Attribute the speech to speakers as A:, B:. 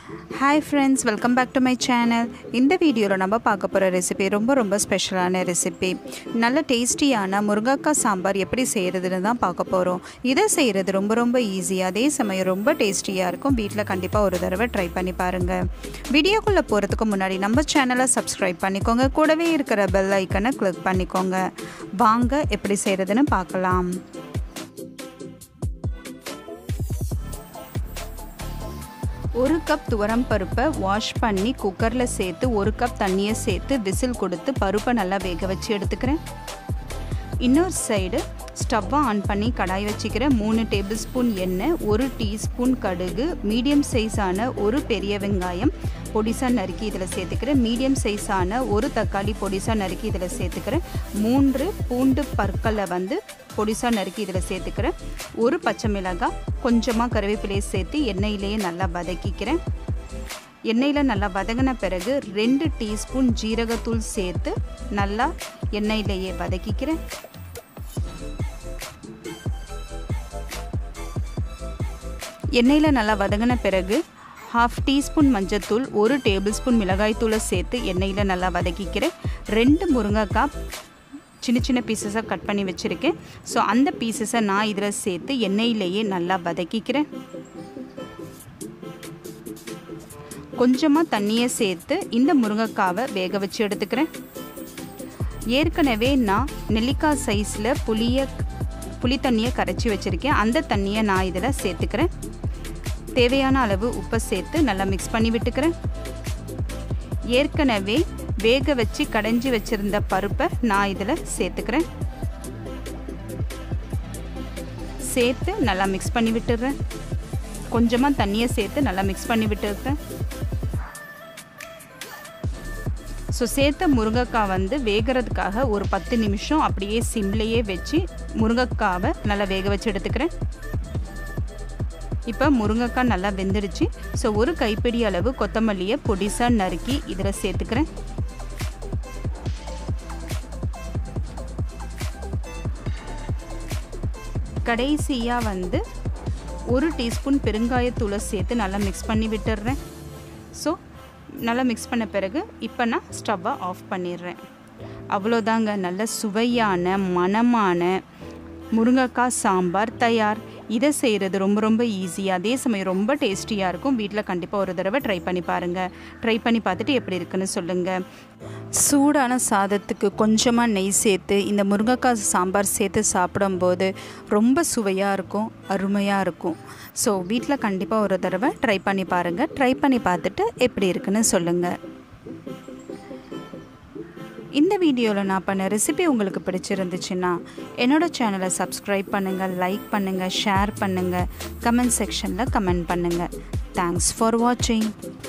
A: hi friends welcome back to my channel இந்த வீடியோவில் நம்ம பார்க்க போகிற ரெசிபி ரொம்ப ரொம்ப ஸ்பெஷலான ரெசிபி நல்ல டேஸ்டியான முருங்கைக்காய் சாம்பார் எப்படி செய்கிறதுன்னு தான் பார்க்க போகிறோம் இதை செய்கிறது ரொம்ப ரொம்ப ஈஸி அதே சமயம் ரொம்ப டேஸ்டியாக இருக்கும் வீட்டில் கண்டிப்பாக ஒரு தடவை ட்ரை பண்ணி பாருங்கள் வீடியோக்குள்ளே போகிறதுக்கு முன்னாடி நம்ம சேனலை சப்ஸ்கிரைப் பண்ணிக்கோங்க கூடவே இருக்கிற பெல் ஐக்கனை கிளிக் பண்ணிக்கோங்க வாங்க எப்படி செய்கிறதுன்னு பார்க்கலாம் ஒரு கப் துவரம் பருப்பை வாஷ் பண்ணி குக்கரில் சேர்த்து ஒரு கப் தண்ணியை சேர்த்து விசில் கொடுத்து பருப்பை நல்லா வேக வச்சு எடுத்துக்கிறேன் இன்னொரு சைடு ஸ்டவ்வை ஆன் பண்ணி கடாய் வச்சுக்கிறேன் மூணு டேபிள் ஸ்பூன் எண்ணெய் ஒரு டீஸ்பூன் கடுகு மீடியம் சைஸான ஒரு பெரிய வெங்காயம் பொடிசாக நறுக்கி இதில் சேர்த்துக்கிறேன் மீடியம் சைஸான ஒரு தக்காளி பொடிசாக நறுக்கி இதில் சேர்த்துக்கிறேன் மூன்று பூண்டு பற்களை வந்து பொடிசாக நறுக்கி இதில் சேர்த்துக்கிறேன் ஒரு பச்சை மிளகாய் கொஞ்சமாக கருவேப்பிலையை சேர்த்து எண்ணெயிலேயே நல்லா வதக்கிக்கிறேன் எண்ணெயில் நல்லா வதங்கின பிறகு ரெண்டு டீஸ்பூன் ஜீரகத்தூள் சேர்த்து நல்லா எண்ணெயிலேயே வதக்கிக்கிறேன் எண்ணெயில் நல்லா வதங்கின பிறகு ஹாஃப் டீஸ்பூன் மஞ்சத்தூள் ஒரு டேபிள் ஸ்பூன் மிளகாய்த்தூளை சேர்த்து எண்ணெயில் நல்லா வதக்கிக்கிறேன் ரெண்டு முருங்கைக்காய் சின்ன சின்ன பீசஸாக கட் பண்ணி வச்சுருக்கேன் ஸோ அந்த பீசஸை நான் இதில் சேர்த்து எண்ணெயிலேயே நல்லா வதக்கிக்கிறேன் கொஞ்சமாக தண்ணியை சேர்த்து இந்த முருங்கைக்காவை வேக வச்சு எடுத்துக்கிறேன் ஏற்கனவே நான் நெல்லிக்காய் சைஸில் புளியை புளி தண்ணியை கரைச்சி வச்சுருக்கேன் அந்த தண்ணியை நான் இதில் சேர்த்துக்கிறேன் தேவையான அளவு உப்பை சேர்த்து நல்லா மிக்ஸ் பண்ணி விட்டுக்கிறேன் ஏற்கனவே வேக வச்சு கடைஞ்சி வச்சுருந்த பருப்பை நான் இதில் சேர்த்துக்கிறேன் சேர்த்து நல்லா மிக்ஸ் பண்ணி விட்டுடுறேன் கொஞ்சமாக தண்ணியை சேர்த்து நல்லா மிக்ஸ் பண்ணி விட்டுருக்கேன் ஸோ சேர்த்த முருங்கைக்காய் வந்து வேகிறதுக்காக ஒரு பத்து நிமிஷம் அப்படியே சிம்லேயே வச்சு முருங்கைக்காவை நல்லா வேக வச்சு எடுத்துக்கிறேன் இப்போ முருங்கைக்காய் நல்லா வெந்துடுச்சு ஸோ ஒரு கைப்பிடி அளவு கொத்தமல்லியை பொடிசாக நறுக்கி இதில் சேர்த்துக்கிறேன் கடைசியாக வந்து ஒரு டீஸ்பூன் பெருங்காயத்தூளை சேர்த்து நல்லா மிக்ஸ் பண்ணி விட்டுடுறேன் ஸோ நல்லா மிக்ஸ் பண்ண பிறகு இப்போ நான் ஸ்டவ்வை ஆஃப் பண்ணிடுறேன் அவ்வளோதாங்க நல்ல சுவையான மணமான முருங்கைக்காய் சாம்பார் தயார் இதை செய்கிறது ரொம்ப ரொம்ப ஈஸி அதே சமயம் ரொம்ப டேஸ்டியாக இருக்கும் வீட்டில் கண்டிப்பாக ஒரு தடவை ட்ரை பண்ணி பாருங்கள் ட்ரை பண்ணி பார்த்துட்டு எப்படி இருக்குன்னு சொல்லுங்கள் சூடான சாதத்துக்கு கொஞ்சமாக நெய் சேர்த்து இந்த முருங்கைக்காய் சாம்பார் சேர்த்து சாப்பிடும்போது ரொம்ப சுவையாக இருக்கும் அருமையாக இருக்கும் ஸோ வீட்டில் கண்டிப்பாக ஒரு தடவை ட்ரை பண்ணி பாருங்கள் ட்ரை பண்ணி பார்த்துட்டு எப்படி இருக்குன்னு சொல்லுங்கள் இந்த வீடியோவில் நான் பண்ண ரெசிபி உங்களுக்கு பிடிச்சிருந்துச்சுன்னா என்னோடய சேனலை சப்ஸ்கிரைப் பண்ணுங்கள் லைக் பண்ணுங்கள் ஷேர் பண்ணுங்கள் கமெண்ட் செக்ஷனில் கமெண்ட் பண்ணுங்கள் தேங்க்ஸ் ஃபார் வாட்சிங்